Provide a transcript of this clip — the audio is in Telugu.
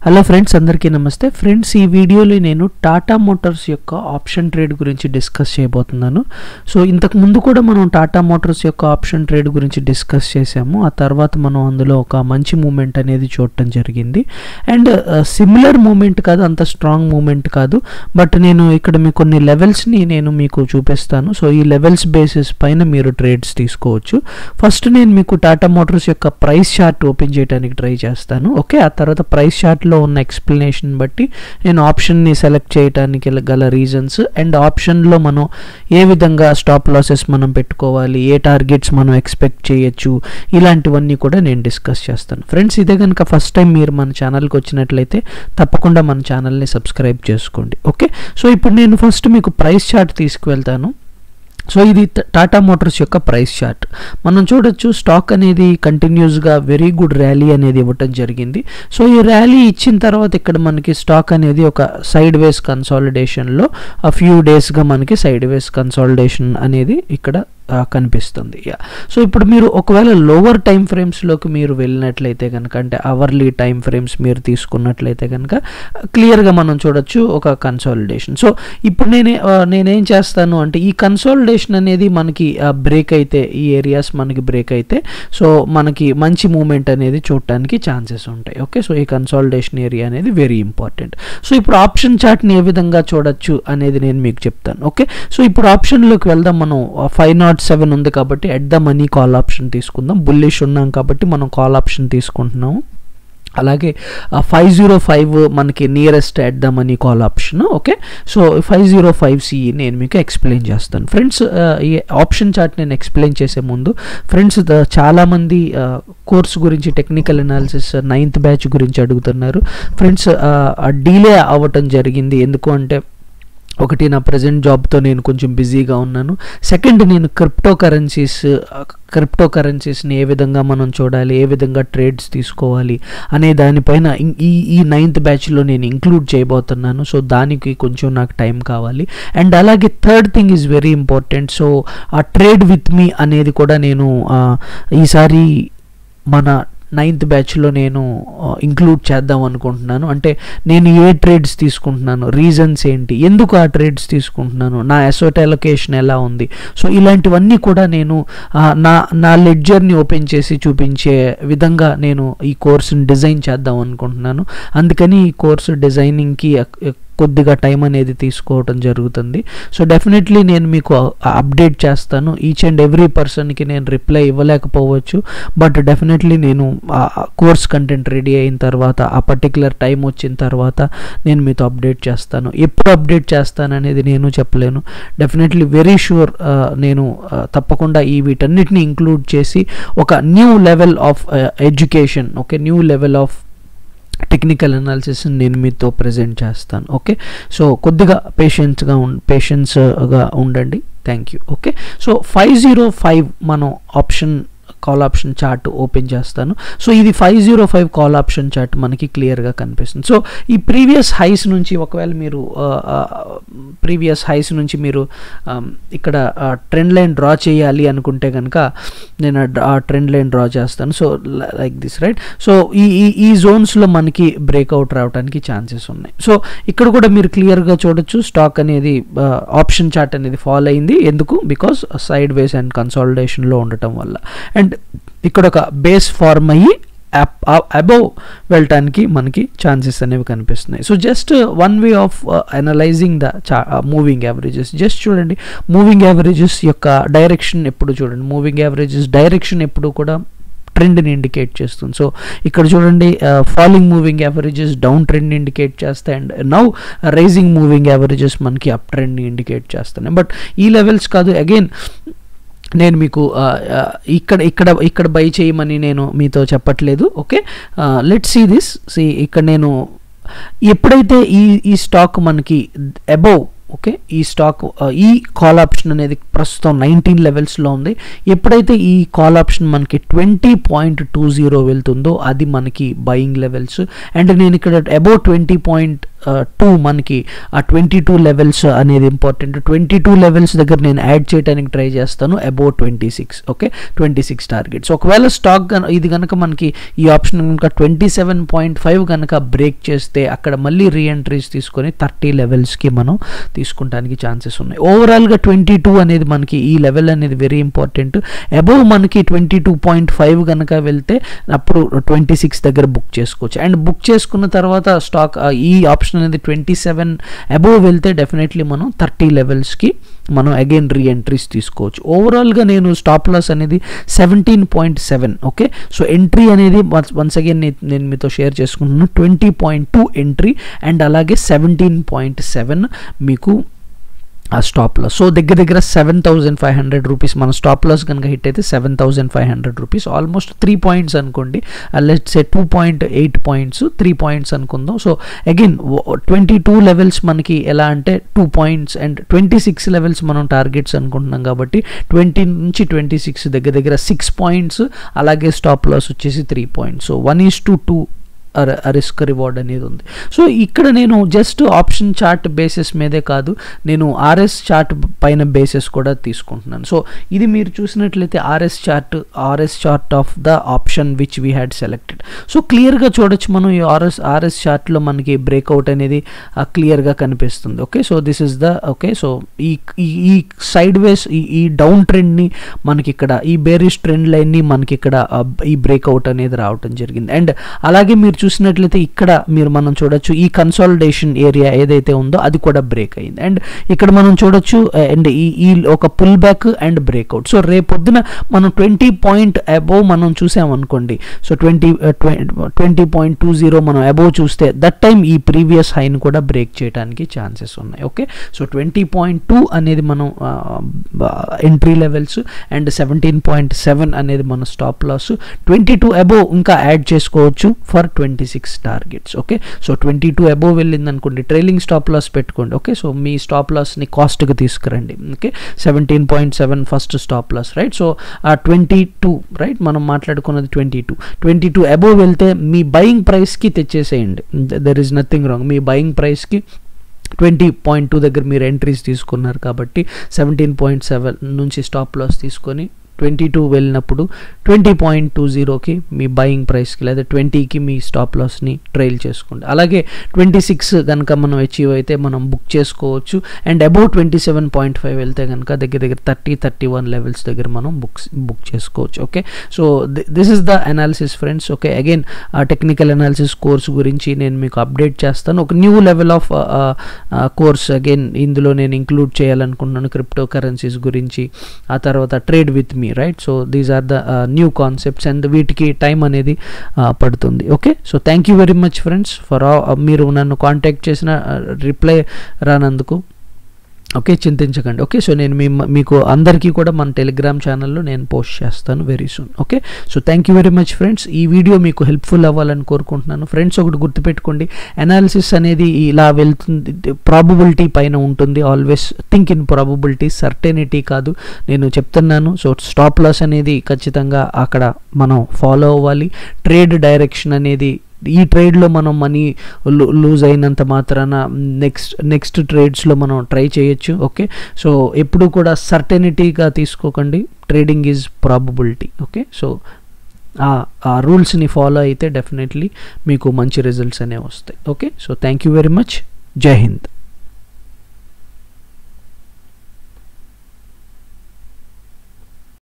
హలో ఫ్రెండ్స్ అందరికీ నమస్తే ఫ్రెండ్స్ ఈ వీడియోలో నేను టాటా మోటార్స్ యొక్క ఆప్షన్ ట్రేడ్ గురించి డిస్కస్ చేయబోతున్నాను సో ఇంతకు ముందు కూడా మనం టాటా మోటార్స్ యొక్క ఆప్షన్ ట్రేడ్ గురించి డిస్కస్ చేసాము ఆ తర్వాత మనం అందులో ఒక మంచి మూమెంట్ అనేది చూడటం జరిగింది అండ్ సిమిలర్ మూమెంట్ కాదు అంత స్ట్రాంగ్ మూమెంట్ కాదు బట్ నేను ఇక్కడ మీకు కొన్ని లెవెల్స్ని నేను మీకు చూపిస్తాను సో ఈ లెవెల్స్ బేసిస్ పైన మీరు ట్రేడ్స్ తీసుకోవచ్చు ఫస్ట్ నేను మీకు టాటా మోటార్స్ యొక్క ప్రైస్ చార్ట్ ఓపెన్ చేయడానికి ట్రై చేస్తాను ఓకే ఆ తర్వాత ప్రైస్ చార్ట్లో ఉన్న ఎక్స్ప్లెనేషన్ బట్టి నేను ఆప్షన్ని సెలెక్ట్ చేయడానికి గల రీజన్స్ అండ్ ఆప్షన్లో మనం ఏ విధంగా స్టాప్ లాసెస్ మనం పెట్టుకోవాలి ఏ టార్గెట్స్ మనం ఎక్స్పెక్ట్ చేయొచ్చు ఇలాంటివన్నీ కూడా నేను డిస్కస్ చేస్తాను ఫ్రెండ్స్ ఇదే కనుక ఫస్ట్ టైం మీరు మన ఛానల్కి వచ్చినట్లయితే తప్పకుండా మన ఛానల్ని సబ్స్క్రైబ్ చేసుకోండి ఓకే సో ఇప్పుడు నేను ఫస్ట్ మీకు ప్రైస్ చార్ట్ తీసుకువెళ్తాను సో ఇది టాటా మోటార్స్ యొక్క ప్రైస్ చార్ట్ మనం చూడొచ్చు స్టాక్ అనేది కంటిన్యూస్గా వెరీ గుడ్ ర్యాలీ అనేది ఇవ్వటం జరిగింది సో ఈ ర్యాలీ ఇచ్చిన తర్వాత ఇక్కడ మనకి స్టాక్ అనేది ఒక సైడ్ వేస్ కన్సాలిడేషన్లో ఆ ఫ్యూ డేస్గా మనకి సైడ్ వేస్ కన్సాలిడేషన్ అనేది ఇక్కడ కనిపిస్తుంది యా సో ఇప్పుడు మీరు ఒకవేళ లోవర్ టైం ఫ్రేమ్స్లోకి మీరు వెళ్ళినట్లయితే కనుక అంటే అవర్లీ టైం ఫ్రేమ్స్ మీరు తీసుకున్నట్లయితే కనుక క్లియర్గా మనం చూడొచ్చు ఒక కన్సాలిడేషన్ సో ఇప్పుడు నేనే నేనేం చేస్తాను అంటే ఈ కన్సాలిడేషన్ అనేది మనకి బ్రేక్ అయితే ఈ ఏరియాస్ మనకి బ్రేక్ అయితే సో మనకి మంచి మూమెంట్ అనేది చూడటానికి ఛాన్సెస్ ఉంటాయి ఓకే సో ఈ కన్సాలిడేషన్ ఏరియా అనేది వెరీ ఇంపార్టెంట్ సో ఇప్పుడు ఆప్షన్ చార్ట్ని ఏ విధంగా చూడొచ్చు అనేది నేను మీకు చెప్తాను ఓకే సో ఇప్పుడు ఆప్షన్లోకి వెళ్దాం మనం ఫైవ్ నాట్ సెవెన్ ఉంది కాబట్టి at the money call option తీసుకుందాం బుల్లిష్ ఉన్నాం కాబట్టి మనం కాల్ ఆప్షన్ తీసుకుంటున్నాము అలాగే ఫైవ్ జీరో ఫైవ్ మనకి nearest at the money call option okay so five zero five C నేను మీకు ఎక్స్ప్లెయిన్ చేస్తాను ఫ్రెండ్స్ ఈ ఆప్షన్ చార్ట్ నేను ఎక్స్ప్లెయిన్ చేసే ముందు ఫ్రెండ్స్ చాలామంది కోర్స్ గురించి టెక్నికల్ అనాలిసిస్ నైన్త్ బ్యాచ్ గురించి అడుగుతున్నారు ఫ్రెండ్స్ డీలే అవ్వటం జరిగింది ఎందుకు అంటే ఒకటి నా ప్రజెంట్ జాబ్తో నేను కొంచెం బిజీగా ఉన్నాను సెకండ్ నేను క్రిప్టో కరెన్సీస్ క్రిప్టో కరెన్సీస్ని ఏ విధంగా మనం చూడాలి ఏ విధంగా ట్రేడ్స్ తీసుకోవాలి అనే దానిపైన ఈ ఈ నైన్త్ బ్యాచ్లో నేను ఇంక్లూడ్ చేయబోతున్నాను సో దానికి కొంచెం నాకు టైం కావాలి అండ్ అలాగే third thing is very important so ఆ ట్రేడ్ విత్ మీ అనేది కూడా నేను ఈసారి మన నైన్త్ బ్యాచ్లో నేను ఇంక్లూడ్ చేద్దాం అనుకుంటున్నాను అంటే నేను ఏ ట్రేడ్స్ తీసుకుంటున్నాను రీజన్స్ ఏంటి ఎందుకు ఆ ట్రేడ్స్ తీసుకుంటున్నాను నా అసోట్ అలొకేషన్ ఎలా ఉంది సో ఇలాంటివన్నీ కూడా నేను నా నా లెడ్జర్ని ఓపెన్ చేసి చూపించే విధంగా నేను ఈ కోర్సుని డిజైన్ చేద్దాం అనుకుంటున్నాను అందుకని ఈ కోర్సు డిజైనింగ్కి కొద్దిగా టైం అనేది తీసుకోవడం జరుగుతుంది సో డెఫినెట్లీ నేను మీకు అప్డేట్ చేస్తాను ఈచ్ అండ్ ఎవ్రీ పర్సన్కి నేను రిప్లై ఇవ్వలేకపోవచ్చు బట్ డెఫినెట్లీ నేను కోర్స్ కంటెంట్ రెడీ అయిన తర్వాత ఆ పర్టికులర్ టైం వచ్చిన తర్వాత నేను మీతో అప్డేట్ చేస్తాను ఎప్పుడు అప్డేట్ చేస్తాను అనేది నేను చెప్పలేను డెఫినెట్లీ వెరీ షూర్ నేను తప్పకుండా ఈ వీటన్నిటిని ఇంక్లూడ్ చేసి ఒక new level of education okay new level of technical analysis నేను మీతో ప్రజెంట్ చేస్తాను ఓకే సో కొద్దిగా పేషెన్స్గా ఉం పేషెన్స్గా ఉండండి thank you okay so five zero five మనం option call option chart open చేస్తాను సో ఇది five zero five call option chart మనకి క్లియర్గా కనిపిస్తుంది సో ఈ ప్రీవియస్ హైస్ నుంచి ఒకవేళ మీరు ప్రీవియస్ హైస్ నుంచి మీరు ఇక్కడ ట్రెండ్ లైన్ డ్రా చేయాలి అనుకుంటే కనుక నేను ఆ ట్రెండ్ లైన్ డ్రా చేస్తాను so like this right so ఈ ఈ ఈ జోన్స్లో మనకి బ్రేక్అవుట్ రావడానికి ఛాన్సెస్ ఉన్నాయి సో ఇక్కడ కూడా మీరు క్లియర్గా చూడొచ్చు స్టాక్ అనేది ఆప్షన్ చార్ట్ అనేది ఫాలో అయింది ఎందుకు బికాస్ సైడ్ వేస్ అండ్ కన్సాలిడేషన్లో ఉండటం వల్ల అండ్ ఇక్కడ ఒక బేస్ ఫార్మ్ అయ్యి అబౌవ్ వెళ్ళటానికి మనకి ఛాన్సెస్ అనేవి కనిపిస్తున్నాయి so just one way of analyzing the చా మూవింగ్ యావరేజెస్ జస్ట్ చూడండి మూవింగ్ యావరేజెస్ యొక్క డైరెక్షన్ ఎప్పుడు చూడండి మూవింగ్ యావరేజెస్ డైరెక్షన్ ఎప్పుడు కూడా ట్రెండ్ని ఇండికేట్ చేస్తుంది సో ఇక్కడ చూడండి falling moving averages down trend indicate చేస్తాయి and now rising moving averages మనకి అప్ ట్రెండ్ని ఇండికేట్ చేస్తున్నాయి బట్ ఈ లెవెల్స్ కాదు అగైన్ నేను మీకు ఇక్కడ ఇక్కడ ఇక్కడ బై చేయమని నేను మీతో చెప్పట్లేదు okay let see this see ఇక్కడ నేను ఎప్పుడైతే ఈ ఈ స్టాక్ మనకి అబౌవ్ ఓకే ఈ స్టాక్ ఈ కాల్ ఆప్షన్ అనేది ప్రస్తుతం నైన్టీన్ లెవెల్స్లో ఉంది ఎప్పుడైతే ఈ కాల్ ఆప్షన్ మనకి ట్వంటీ పాయింట్ టూ జీరో వెళ్తుందో అది మనకి బయింగ్ లెవెల్స్ అండ్ నేను ఇక్కడ అబౌవ్ ట్వంటీ పాయింట్ టూ మనకి ఆ ట్వంటీ టూ లెవెల్స్ అనేది ఇంపార్టెంట్ ట్వంటీ టూ లెవెల్స్ దగ్గర నేను యాడ్ చేయడానికి ట్రై చేస్తాను above twenty six okay twenty six targets ఒకవేళ స్టాక్ ఇది కనుక మనకి ఈ ఆప్షన్ కనుక ట్వంటీ సెవెన్ పాయింట్ ఫైవ్ కనుక బ్రేక్ చేస్తే అక్కడ మళ్ళీ రీఎంట్రీస్ తీసుకొని థర్టీ లెవెల్స్కి మనం తీసుకుంటానికి ఛాన్సెస్ ఉన్నాయి ఓవరాల్గా ట్వంటీ టూ అనేది మనకి ఈ లెవెల్ అనేది వెరీ ఇంపార్టెంట్ అబౌవ్ మనకి ట్వంటీ టూ పాయింట్ ఫైవ్ కనుక వెళ్తే అప్పుడు ట్వంటీ సిక్స్ దగ్గర బుక్ చేసుకోవచ్చు అండ్ బుక్ చేసుకున్న తర్వాత స్టాక్ ఈ ఆప్షన్ అనేది ట్వంటీ సెవెన్ అబోవ్ వెళ్తే డెఫినెట్లీ మనం థర్టీ లెవెల్స్కి మనం అగైన్ రీఎంట్రీస్ తీసుకోవచ్చు ఓవరాల్గా నేను స్టాప్ లాస్ అనేది seventeen point seven okay so entry అనేది వన్స్ అగైన్ నేను మీతో షేర్ చేసుకుంటున్నాను twenty point two entry and అలాగే సెవెంటీన్ పాయింట్ సెవెన్ మీకు ఆ స్టాప్ లాస్ సో దగ్గర దగ్గర seven thousand five hundred rupees మన స్టాప్ లాస్ కనుక హిట్ అయితే seven thousand five hundred rupees almost three points అనుకోండి let say two point eight points three points అనుకుందాం so again twenty two levels మనకి ఎలా అంటే two points and twenty six levels మనం టార్గెట్స్ అనుకుంటున్నాం కాబట్టి ట్వంటీ నుంచి ట్వంటీ సిక్స్ దగ్గర దగ్గర సిక్స్ పాయింట్స్ అలాగే స్టాప్ లాస్ వచ్చేసి three points so one is to two risk reward అనేది ఉంది సో ఇక్కడ నేను జస్ట్ ఆప్షన్ చార్ట్ బేసిస్ మీదే కాదు నేను ఆర్ఎస్ చార్ట్ పైన బేసిస్ కూడా తీసుకుంటున్నాను సో ఇది మీరు చూసినట్లయితే RS chart RS chart of the option which we had selected so క్లియర్గా చూడొచ్చు మనం ఈ ఆర్ఎస్ ఆర్ఎస్ చార్ట్లో మనకి బ్రేక్అవుట్ అనేది క్లియర్గా కనిపిస్తుంది okay so this is the okay so ఈ ఈ సైడ్ వేస్ ఈ డౌన్ ట్రెండ్ని మనకి ఇక్కడ ఈ బేరిష్ ట్రెండ్ లైన్ని మనకి ఇక్కడ ఈ బ్రేక్అవుట్ అనేది రావటం జరిగింది అండ్ అలాగే మీరు చూసినట్లయితే ఇక్కడ మీరు మనం చూడొచ్చు ఈ కన్సాలిడేషన్ ఏరియా ఏదైతే ఉందో అది కూడా బ్రేక్ అయింది అండ్ ఇక్కడ మనం చూడొచ్చు అండ్ ఈ ఈ ఒక pull back and breakout so రేపొద్దున మనం ట్వంటీ పాయింట్ అబోవ్ మనం చూసామనుకోండి so twenty twenty point two zero మనం అబోవ్ చూస్తే దట్ టైం ఈ ప్రీవియస్ హైని కూడా బ్రేక్ చేయడానికి ఛాన్సెస్ ఉన్నాయి okay so twenty point two అనేది మనం entry levels and seventeen point seven అనేది మన stop loss twenty two above ఇంకా యాడ్ చేసుకోవచ్చు for twenty six targets okay so twenty two above వెళ్ళింది అనుకోండి ట్రైలింగ్ స్టాప్ లాస్ పెట్టుకోండి ఓకే సో మీ స్టాప్ లాస్ని కాస్ట్గా తీసుకురండి okay seventeen point seven first stop loss right so ఆ ట్వంటీ టూ రైట్ మనం మాట్లాడుకున్నది twenty two twenty two above వెళ్తే మీ బయింగ్ ప్రైస్కి తెచ్చేసేయండి దెర్ ఇస్ నథింగ్ రాంగ్ మీ బయింగ్ ప్రైస్కి ట్వంటీ పాయింట్ టూ దగ్గర మీరు ఎంట్రీస్ తీసుకున్నారు కాబట్టి సెవెంటీన్ పాయింట్ సెవెన్ నుంచి స్టాప్ లాస్ తీసుకొని ట్వంటీ టూ వెళ్ళినప్పుడు ట్వంటీ పాయింట్ టూ జీరోకి మీ బయింగ్ ప్రైస్కి లేదా ట్వంటీకి మీ స్టాప్ లాస్ని ట్రైల్ చేసుకోండి అలాగే ట్వంటీ సిక్స్ కనుక మనం అచీవ్ అయితే మనం బుక్ చేసుకోవచ్చు and above twenty seven point five వెళ్తే కనుక దగ్గర దగ్గర థర్టీ థర్టీ వన్ లెవెల్స్ దగ్గర మనం బుక్స్ బుక్ చేసుకోవచ్చు okay so this is the analysis friends okay again technical analysis course గురించి నేను మీకు అప్డేట్ చేస్తాను ఒక new level of course again ఇందులో నేను ఇంక్లూడ్ చేయాలనుకుంటున్నాను క్రిప్టో కరెన్సీస్ గురించి ఆ తర్వాత trade with me right so these are the new concepts and వీటికి టైం అనేది పడుతుంది okay so thank you very much friends for మీరు నన్ను కాంటాక్ట్ చేసిన రిప్లై రానందుకు ఓకే చింతించకండి ఓకే సో నేను మీ మీకు అందరికీ కూడా మన టెలిగ్రామ్ ఛానల్లో నేను పోస్ట్ చేస్తాను very soon okay so thank you very much friends ఈ వీడియో మీకు హెల్ప్ఫుల్ అవ్వాలని కోరుకుంటున్నాను ఫ్రెండ్స్ ఒకటి గుర్తుపెట్టుకోండి అనాలిసిస్ అనేది ఇలా వెళ్తుంది ప్రాబబిలిటీ పైన ఉంటుంది always think in probability certainty కాదు నేను చెప్తున్నాను సో స్టాప్ లాస్ అనేది ఖచ్చితంగా అక్కడ మనం ఫాలో అవ్వాలి ట్రేడ్ డైరెక్షన్ అనేది ఈ ట్రేడ్లో మనం మనీ లూజ్ అయినంత మాత్రాన నెక్స్ట్ నెక్స్ట్ ట్రేడ్స్లో మనం ట్రై చేయొచ్చు ఓకే సో ఎప్పుడు కూడా సర్టెనిటీగా తీసుకోకండి trading is probability okay so ఆ రూల్స్ని ఫాలో అయితే డెఫినెట్లీ మీకు మంచి రిజల్ట్స్ అనేవి వస్తాయి okay so thank you very much జై హింద్